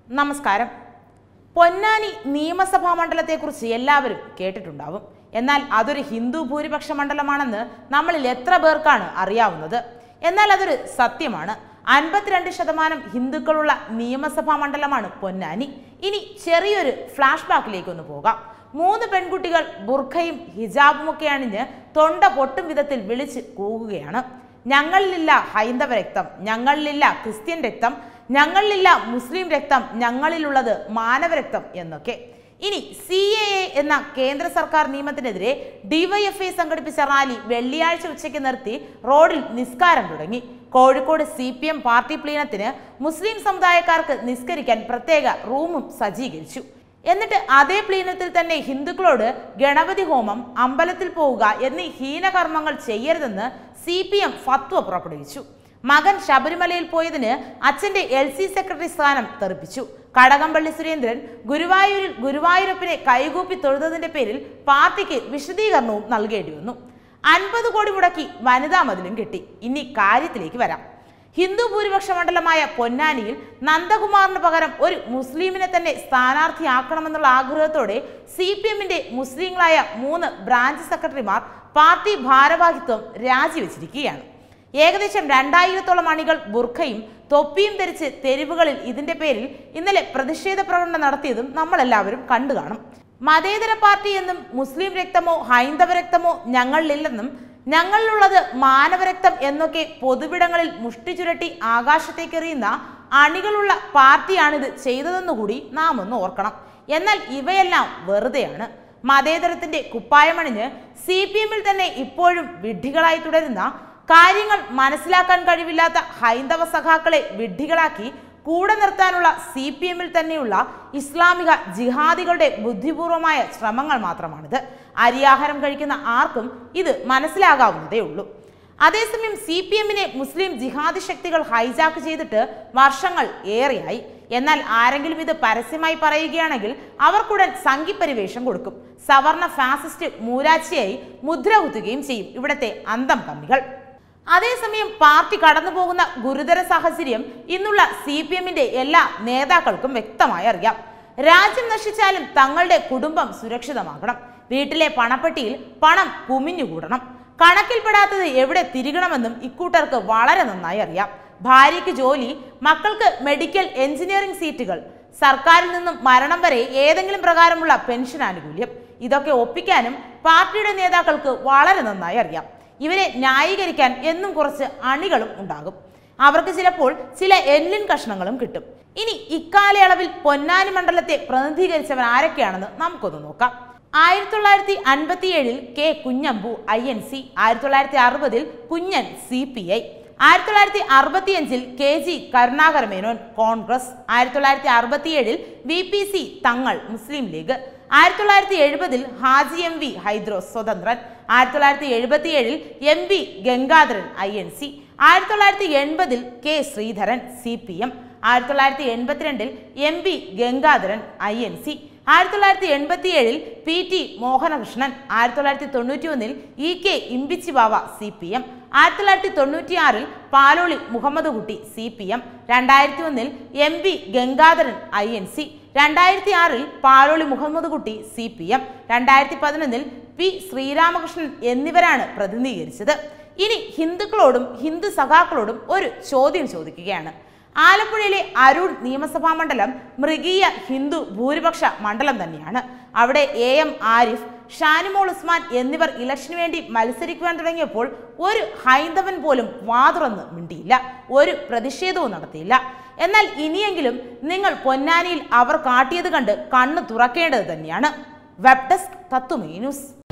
നമസ്കാരം പൊന്നാനി നിയമസഭാ മണ്ഡലത്തെക്കുറിച്ച് എല്ലാവരും കേട്ടിട്ടുണ്ടാവും എന്നാൽ അതൊരു ഹിന്ദു ഭൂരിപക്ഷ മണ്ഡലമാണെന്ന് നമ്മളിൽ എത്ര പേർക്കാണ് അറിയാവുന്നത് എന്നാൽ അതൊരു സത്യമാണ് അൻപത്തിരണ്ട് ശതമാനം ഹിന്ദുക്കളുള്ള നിയമസഭാ മണ്ഡലമാണ് പൊന്നാനി ഇനി ചെറിയൊരു ഫ്ലാഷ് ബാക്കിലേക്കൊന്ന് പോകാം മൂന്ന് പെൺകുട്ടികൾ ബുർഖയും ഹിജാബുമൊക്കെ അണിഞ്ഞ് തൊണ്ട പൊട്ടും വിധത്തിൽ വിളിച്ച് കൂകുകയാണ് ഞങ്ങളിലില്ല ഹൈന്ദവ രക്തം ഞങ്ങളിലില്ല ക്രിസ്ത്യൻ രക്തം ഞങ്ങളിലില്ല മുസ്ലിം രക്തം ഞങ്ങളിലുള്ളത് മാനവരക്തം എന്നൊക്കെ ഇനി സി എ എ എന്ന കേന്ദ്ര സർക്കാർ നിയമത്തിനെതിരെ ഡിവൈഎഫ്ഐ സംഘടിപ്പിച്ച റാലി വെള്ളിയാഴ്ച ഉച്ചയ്ക്ക് നിർത്തി റോഡിൽ നിസ്കാരം തുടങ്ങി Kozhikode C P M party പ്ലീനത്തിന് മുസ്ലിം സമുദായക്കാർക്ക് നിസ്കരിക്കാൻ പ്രത്യേക റൂമും സജ്ജീകരിച്ചു എന്നിട്ട് അതേ പ്ലീനത്തിൽ തന്നെ ഹിന്ദുക്കളോട് ഗണപതി ഹോമം അമ്പലത്തിൽ പോവുക എന്നീ ഹീനകർമ്മങ്ങൾ ചെയ്യരുതെന്ന് സി പി എം ഫത്വ പുറപ്പെടുവിച്ചു മകൻ ശബരിമലയിൽ പോയതിന് അച്ഛന്റെ എൽ സി സെക്രട്ടറി സ്ഥാനം തെറിപ്പിച്ചു കടകംപള്ളി സുരേന്ദ്രൻ ഗുരുവായൂരിൽ ഗുരുവായൂരപ്പനെ കൈകൂപ്പി തൊഴുതതിന്റെ പേരിൽ പാർട്ടിക്ക് വിശദീകരണവും നൽകേണ്ടി വന്നു അൻപത് കോടി മുടക്കി വനിതാ മതിലും കെട്ടി ഇനി കാര്യത്തിലേക്ക് വരാം ഹിന്ദു ഭൂരിപക്ഷ മണ്ഡലമായ പൊന്നാനിയിൽ നന്ദകുമാറിന് പകരം ഒരു മുസ്ലിമിനെ തന്നെ സ്ഥാനാർത്ഥിയാക്കണമെന്നുള്ള ആഗ്രഹത്തോടെ സി പി എമ്മിന്റെ മുസ്ലിങ്ങളായ മൂന്ന് ബ്രാഞ്ച് സെക്രട്ടറിമാർ പാർട്ടി ഭാരവാഹിത്വം രാജിവെച്ചിരിക്കുകയാണ് ഏകദേശം രണ്ടായിരത്തോളം അണികൾ ബുർഖയും തൊപ്പിയും ധരിച്ച് തെരുവുകളിൽ ഇതിന്റെ പേരിൽ ഇന്നലെ പ്രതിഷേധ പ്രകടനം നടത്തിയതും നമ്മളെല്ലാവരും കണ്ടു കാണും മതേതര പാർട്ടി എന്നും മുസ്ലിം രക്തമോ ഹൈന്ദവ രക്തമോ ഞങ്ങളിലില്ലെന്നും ഞങ്ങളിലുള്ളത് മാനവരക്തം എന്നൊക്കെ പൊതുവിടങ്ങളിൽ മുഷ്ടി ചുരട്ടി ആകാശത്തേക്കെറിയുന്ന അണികളുള്ള പാർട്ടിയാണിത് ചെയ്തതെന്നുകൂടി നാം ഒന്ന് ഓർക്കണം എന്നാൽ ഇവയെല്ലാം വെറുതെയാണ് മതേതരത്തിന്റെ കുപ്പായമണിഞ്ഞ് സി പി എമ്മിൽ തന്നെ ഇപ്പോഴും വിഡ്ഢികളായി തുടരുന്ന കാര്യങ്ങൾ മനസ്സിലാക്കാൻ കഴിവില്ലാത്ത ഹൈന്ദവ സഖാക്കളെ വിഡ്ഢികളാക്കി കൂടെ നിർത്താനുള്ള സി പി എമ്മിൽ തന്നെയുള്ള ഇസ്ലാമിക ജിഹാദികളുടെ ബുദ്ധിപൂർവമായ ശ്രമങ്ങൾ മാത്രമാണിത് അരിയാഹാരം കഴിക്കുന്ന ആർക്കും ഇത് മനസ്സിലാകാവുന്നതേ ഉള്ളൂ അതേസമയം സി പി എമ്മിനെ മുസ്ലിം ജിഹാദി ശക്തികൾ ഹൈജാക്ക് ചെയ്തിട്ട് വർഷങ്ങൾ ഏറെയായി എന്നാൽ ആരെങ്കിലും ഇത് പരസ്യമായി പറയുകയാണെങ്കിൽ അവർക്കുടൻ സംഘിപരിവേഷം കൊടുക്കും സവർണ ഫാസിസ്റ്റ് മൂരാച്ചിയായി മുദ്ര കുത്തുകയും ചെയ്യും ഇവിടത്തെ അന്തം കമ്മികൾ അതേസമയം പാർട്ടി കടന്നു പോകുന്ന ഗുരുതര സാഹചര്യം ഇന്നുള്ള സി പി എമ്മിന്റെ എല്ലാ നേതാക്കൾക്കും വ്യക്തമായി അറിയാം രാജ്യം നശിച്ചാലും തങ്ങളുടെ കുടുംബം സുരക്ഷിതമാകണം വീട്ടിലെ പണപ്പെട്ടിയിൽ പണം കുമിഞ്ഞുകൂടണം കണക്കിൽപ്പെടാത്തത് എവിടെ തിരികണമെന്നും ഇക്കൂട്ടർക്ക് വളരെ നന്നായി അറിയാം ഭാര്യയ്ക്ക് ജോലി മക്കൾക്ക് മെഡിക്കൽ എഞ്ചിനീയറിംഗ് സീറ്റുകൾ സർക്കാരിൽ നിന്നും മരണം വരെ ഏതെങ്കിലും പ്രകാരമുള്ള പെൻഷൻ ആനുകൂല്യം ഇതൊക്കെ ഒപ്പിക്കാനും പാർട്ടിയുടെ നേതാക്കൾക്ക് വളരെ നന്നായി അറിയാം ഇവരെ ന്യായീകരിക്കാൻ എന്നും കുറച്ച് അണികളും ഉണ്ടാകും അവർക്ക് ചിലപ്പോൾ ചില എല്ലിൻ കഷ്ണങ്ങളും കിട്ടും ഇനി ഇക്കാലയളവിൽ പൊന്നാനി മണ്ഡലത്തെ പ്രതിനിധീകരിച്ചവർ ആരൊക്കെയാണെന്ന് നമുക്കൊന്ന് നോക്കാം ആയിരത്തി തൊള്ളായിരത്തി അൻപത്തി ഏഴിൽ K Kunhambu I N C ആയിരത്തി തൊള്ളായിരത്തി അറുപതിൽ കുഞ്ഞൻ സി പി ഐ ആയിരത്തി തൊള്ളായിരത്തി അറുപത്തിയഞ്ചിൽ K G Karunakara Menon Congress ആയിരത്തി തൊള്ളായിരത്തി അറുപത്തിയേഴിൽ വി പി സി തങ്ങൾ മുസ്ലിം ലീഗ് ആയിരത്തി തൊള്ളായിരത്തി എഴുപതിൽ ഹാജി എം വി ഹൈദ്രോസ് സ്വതന്ത്രൻ ആയിരത്തി തൊള്ളായിരത്തി എഴുപത്തിയേഴിൽ M V Gangadharan I N C ആയിരത്തി തൊള്ളായിരത്തി എൺപതിൽ K Sreedharan C P M ആയിരത്തി തൊള്ളായിരത്തി എൺപത്തിരണ്ടിൽ M V Gangadharan I N C ആയിരത്തി തൊള്ളായിരത്തി എൺപത്തിയേഴിൽ പി ടി മോഹനകൃഷ്ണൻ ആയിരത്തി തൊള്ളായിരത്തി തൊണ്ണൂറ്റി ഒന്നിൽ E K Imbichi Bava C P M ആയിരത്തി തൊള്ളായിരത്തി തൊണ്ണൂറ്റിയാറിൽ പാലോളി മുഹമ്മദ് കുട്ടി സി പി എം രണ്ടായിരത്തി ഒന്നിൽ M V Gangadharan I N C രണ്ടായിരത്തി ആറിൽ പാലോളി മുഹമ്മദ് കുട്ടി സി പി എം രണ്ടായിരത്തി പതിനൊന്നിൽ പി ശ്രീരാമകൃഷ്ണൻ എന്നിവരാണ് പ്രതിനിധീകരിച്ചത് ഇനി ഹിന്ദുക്കളോടും ഹിന്ദു സഖാക്കളോടും ഒരു ചോദ്യം ചോദിക്കുകയാണ് ആലപ്പുഴയിലെ അരൂർ നിയമസഭാ മണ്ഡലം മൃഗീയ ഹിന്ദു ഭൂരിപക്ഷ മണ്ഡലം തന്നെയാണ് അവിടെ എ എം ആരിഫ് ഷാനിമോൾ ഉസ്മാൻ എന്നിവർ ഇലക്ഷന് വേണ്ടി മത്സരിക്കുവാൻ തുടങ്ങിയപ്പോൾ ഒരു ഹൈന്ദവൻ പോലും വാതുറന്ന് മിണ്ടിയില്ല ഒരു പ്രതിഷേധവും നടത്തിയില്ല എന്നാൽ ഇനിയെങ്കിലും നിങ്ങൾ പൊന്നാനിയിൽ അവർ കാട്ടിയത് കണ്ട് കണ്ണ് തുറക്കേണ്ടത് തന്നെയാണ് വെബ് ഡെസ്ക് തത്തുമേ ന്യൂസ്